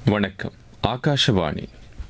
வணக்கம் ஆகாஷவாணி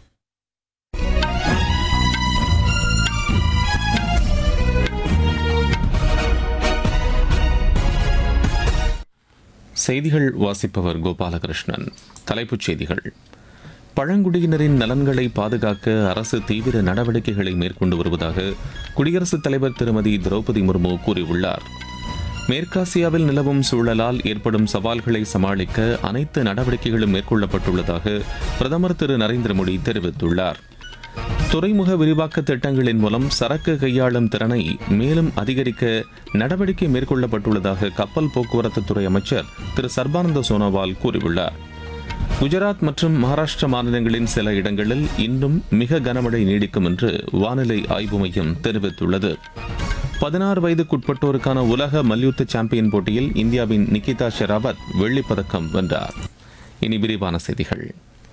செய்திகள் வாசிப்பவர் கோபாலகிருஷ்ணன் தலைப்புச் செய்திகள் பழங்குடியினரின் நலன்களை பாதுகாக்க அரசு தீவிர நடவடிக்கைகளை மேற்கொண்டு வருவதாக குடியரசுத் தலைவர் திருமதி திரௌபதி முர்மு கூறியுள்ளார் மேற்காசியாவில் நிலவும் சூழலால் ஏற்படும் சவால்களை சமாளிக்க அனைத்து நடவடிக்கைகளும் மேற்கொள்ளப்பட்டுள்ளதாக பிரதமர் திரு நரேந்திர மோடி தெரிவித்துள்ளார் துறைமுக விரிவாக்க திட்டங்களின் மூலம் சரக்கு கையாளும் திறனை மேலும் அதிகரிக்க நடவடிக்கை மேற்கொள்ளப்பட்டுள்ளதாக கப்பல் போக்குவரத்து துறை அமைச்சர் திரு சர்பானந்த சோனோவால் கூறியுள்ளார் குஜராத் மற்றும் மகாராஷ்டிரா மாநிலங்களின் சில இடங்களில் இன்னும் மிக கனமழை நீடிக்கும் என்று வானிலை ஆய்வு மையம் தெரிவித்துள்ளது பதினாறு வயதுக்குட்பட்டோருக்கான உலக மல்யுத்த சாம்பியன் போட்டியில் இந்தியாவின் நிகிதா ஷெராவத் வெள்ளிப் பதக்கம் வென்றார் இனி விரிவான செய்திகள்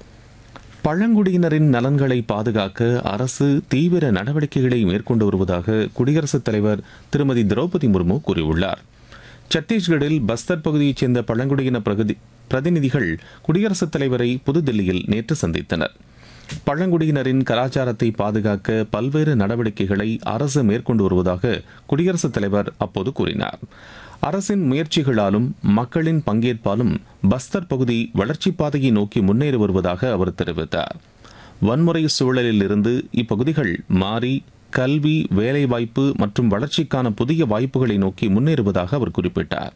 பழங்குடியினரின் நலன்களை பாதுகாக்க அரசு தீவிர நடவடிக்கைகளை மேற்கொண்டு வருவதாக குடியரசுத் தலைவர் திருமதி திரௌபதி முர்மு கூறியுள்ளார் சத்தீஸ்கரில் பஸ்தர் பகுதியைச் சேர்ந்த பழங்குடியின பிரகதி பிரதிநிதிகள் குடியரசுத் தலைவரை புதுதில்லியில் நேற்று சந்தித்தனர் பழங்குடியினரின் கலாச்சாரத்தை பாதுகாக்க பல்வேறு நடவடிக்கைகளை அரசு மேற்கொண்டு வருவதாக குடியரசுத் தலைவர் அப்போது கூறினார் அரசின் முயற்சிகளாலும் மக்களின் பங்கேற்பாலும் பஸ்தர் பகுதி வளர்ச்சிப் பாதையை நோக்கி முன்னேறி வருவதாக அவர் தெரிவித்தார் வன்முறை சூழலில் இருந்து இப்பகுதிகள் மாறி கல்வி வேலைவாய்ப்பு மற்றும் வளர்ச்சிக்கான புதிய வாய்ப்புகளை நோக்கி முன்னேறுவதாக அவர் குறிப்பிட்டார்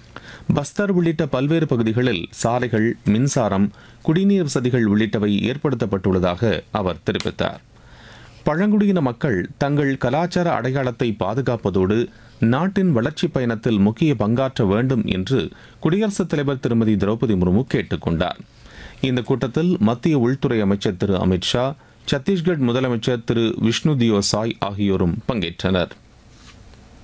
பஸ்தர் உள்ளிட்ட பல்வேறு பகுதிகளில் சாலைகள் மின்சாரம் குடிநீர் வசதிகள் உள்ளிட்டவை ஏற்படுத்தப்பட்டுள்ளதாக அவர் தெரிவித்தார் பழங்குடியின மக்கள் தங்கள் கலாச்சார அடையாளத்தை பாதுகாப்பதோடு நாட்டின் வளர்ச்சிப் பயணத்தில் முக்கிய பங்காற்ற வேண்டும் என்று குடியரசுத் தலைவர் திருமதி திரௌபதி முர்மு கேட்டுக்கொண்டார் இந்த கூட்டத்தில் மத்திய உள்துறை அமைச்சர் திரு அமித்ஷா சத்தீஸ்கர் முதலமைச்சர் திரு விஷ்ணு தியோ சாய் ஆகியோரும் பங்கேற்றனர்